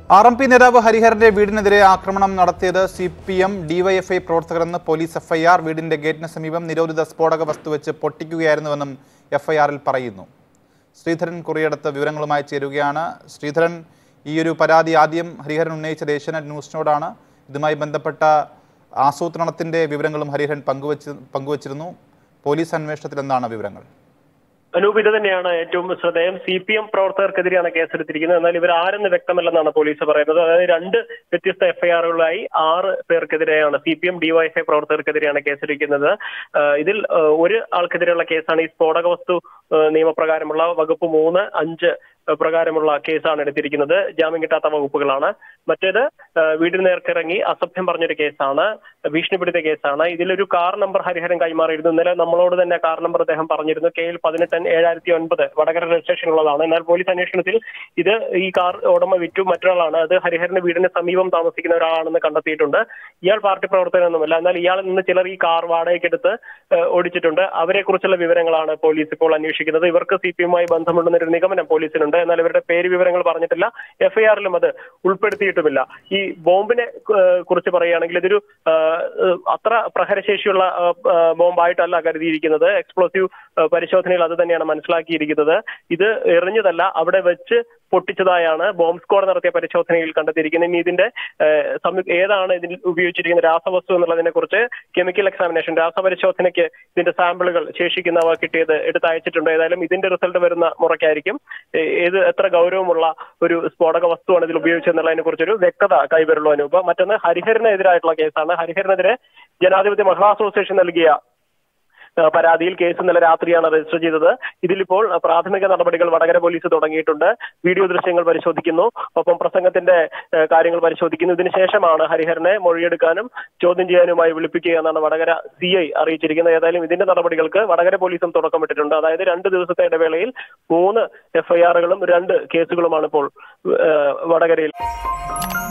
R M P നേതാവ് ഹരിഹരന്റെ വീടിനെതിരെ ആക്രമണം നടത്തിയത് സി പി എം ഡിവൈഎഫ്ഐ പ്രവർത്തകരെന്ന് പോലീസ് എഫ്ഐആർ വീടിന്റെ ഗേറ്റിന് സമീപം നിരോധിത സ്ഫോടക വസ്തു വെച്ച് പൊട്ടിക്കുകയായിരുന്നുവെന്നും എഫ്ഐആറിൽ പറയുന്നു ശ്രീധരൻ കുറിയടത്ത് വിവരങ്ങളുമായി ചേരുകയാണ് ശ്രീധരൻ ഈ ഒരു പരാതി ആദ്യം ഹരിഹരൻ ഉന്നയിച്ചത് ഏഷ്യാനെറ്റ് ന്യൂസിനോടാണ് ഇതുമായി ബന്ധപ്പെട്ട ആസൂത്രണത്തിന്റെ വിവരങ്ങളും ഹരിഹരൻ പങ്കുവച്ച് പങ്കുവച്ചിരുന്നു പോലീസ് അന്വേഷണത്തിൽ എന്താണ് വിവരങ്ങൾ അനൂപ് ഇത് തന്നെയാണ് ഏറ്റവും ശ്രദ്ധേയം സി പി എം പ്രവർത്തകർക്കെതിരെയാണ് കേസെടുത്തിരിക്കുന്നത് എന്നാൽ ഇവർ ആരെന്ന് വ്യക്തമല്ലെന്നാണ് പോലീസ് പറയുന്നത് അതായത് രണ്ട് വ്യത്യസ്ത എഫ്ഐആറുകളായി ആറ് പേർക്കെതിരെയാണ് സി പി എം ഡിവൈഎഫ്ഐ പ്രവർത്തകർക്കെതിരെയാണ് കേസെടുക്കുന്നത് ആഹ് ഇതിൽ ആഹ് ഒരു ആൾക്കെതിരെയുള്ള കേസാണ് ഈ സ്ഫോടക വസ്തു ആഹ് നിയമപ്രകാരമുള്ള വകുപ്പ് മൂന്ന് അഞ്ച് പ്രകാരമുള്ള കേസാണ് എടുത്തിരിക്കുന്നത് ജാമ്യം കിട്ടാത്ത വകുപ്പുകളാണ് മറ്റേത് ആഹ് വീടിന് നേർക്കിറങ്ങി അസഭ്യം പറഞ്ഞൊരു കേസാണ് ഭീഷണിപ്പെടുത്തിയ കേസാണ് ഇതിലൊരു കാർ നമ്പർ ഹരിഹരൻ കൈമാറിയിരുന്നു ഇന്നലെ നമ്മളോട് തന്നെ കാർ നമ്പർ അദ്ദേഹം പറഞ്ഞിരുന്നു കെ എൽ പതിനെട്ട് ഏഴായിരത്തി ഒൻപത് വടകര രജിസ്ട്രേഷൻ ഉള്ളതാണ് എന്നാൽ പോലീസ് അന്വേഷണത്തിൽ ഇത് ഈ കാർ ഉടമ വിറ്റു മറ്റൊരാളാണ് അത് ഹരിഹരന്റെ വീടിന് സമീപം താമസിക്കുന്ന ഒരാളാണെന്ന് കണ്ടെത്തിയിട്ടുണ്ട് ഇയാൾ പാർട്ടി പ്രവർത്തകനൊന്നുമല്ല എന്നാൽ ഇയാളിൽ നിന്ന് ചിലർ ഈ കാർ വാടകയ്ക്കെടുത്ത് ഏഹ്, ഓടിച്ചിട്ടുണ്ട് അവരെ കുറിച്ചുള്ള വിവരങ്ങളാണ് പോലീസ് ഇപ്പോൾ അന്വേഷിക്കുന്നത് ഇവർക്ക് സി പി എമ്മുമായി ബന്ധമുണ്ടെന്നൊരു നിഗമനം പോലീസിനുണ്ട് എന്നാൽ ഇവരുടെ പേര് വിവരങ്ങൾ പറഞ്ഞിട്ടില്ല എഫ്ഐആറിലും അത് ഉൾപ്പെടുത്തിയിട്ടുമില്ല ഈ ബോംബിനെ ഏഹ്, കുറിച്ച് പറയുകയാണെങ്കിൽ ഇതൊരു ഏഹ്, ഏഹ്, അത്ര പ്രഹരശേഷിയുള്ള ഏഹ്, ഏഹ്, ബോംബായിട്ടല്ല കരുതിയിരിക്കുന്നത് എക്സ്പ്ലോസീവ് ഏഹ്, പരിശോധനയിൽ അത് തന്നെയാണ് മനസ്സിലാക്കിയിരിക്കുന്നത് ഇത് എറിഞ്ഞതല്ല അവിടെ വെച്ച് പൊട്ടിച്ചതായാണ് ബോംബ് സ്ക്വാഡ് നടത്തിയ പരിശോധനയിൽ കണ്ടെത്തിയിരിക്കുന്നത് ഇനി ഇതിന്റെ ഏഹ്, സംയു- ഏതാണ് ഇതിൽ ഉപയോഗിച്ചിരിക്കുന്ന രാസവസ്തു എന്നുള്ളതിനെ കുറിച്ച് കെമിക്കൽ എക്സാമിനേഷൻ രാസപരിശോധനയ്ക്ക് ഇതിന്റെ സാമ്പിളുകൾ ശേഷിക്കുന്നവ കിട്ടിയത് എടുത്ത് അയച്ചിട്ടുണ്ട് ഏതായാലും ഇതിന്റെ റിസൾട്ട് വരുന്ന മുറയ്ക്കായിരിക്കും ഏ- ഏത് എത്ര ഗൗരവമുള്ള ഒരു സ്ഫോടക വസ്തുവാണ് ഇതിൽ ഉപയോഗിച്ചതെന്നുള്ളതിനെ കുറിച്ചൊരു വ്യക്തത കൈവരുള്ളൂ അനൂപ് മറ്റൊന്ന് ഹരിഹരനെതിരായിട്ടുള്ള കേസാണ് ഹരിഹരനെതിരെ ജനാധിപത്യ മഹിളാ അസോസിയേഷൻ നൽകിയ ആ, പരാതിയിൽ കേസ് ഇന്നലെ രാത്രിയാണ് രജിസ്റ്റർ ചെയ്തത് ഇതിലിപ്പോൾ ആ, പ്രാഥമിക നടപടികൾ വടകര പോലീസ് തുടങ്ങിയിട്ടുണ്ട് വീഡിയോ ദൃശ്യങ്ങൾ പരിശോധിക്കുന്നു ഒപ്പം പ്രസംഗത്തിന്റെ ആ, കാര്യങ്ങൾ പരിശോധിക്കുന്നു ഇതിനുശേഷമാണ് ഹരിഹരനെ മൊഴിയെടുക്കാനും ചോദ്യം ചെയ്യാനുമായി വിളിപ്പിക്കുക എന്നാണ് വടകര സി ഐ അറിയിച്ചിരിക്കുന്നത് ഏതായാലും ഇതിന്റെ നടപടികൾക്ക് വടകര പോലീസും തുടക്കമിട്ടിട്ടുണ്ട് അതായത് രണ്ട് ദിവസത്തെ ഇടവേളയിൽ മൂന്ന് എഫ്ഐആറുകളും രണ്ട് കേസുകളുമാണ് ഇപ്പോൾ ആ, വടകരയിൽ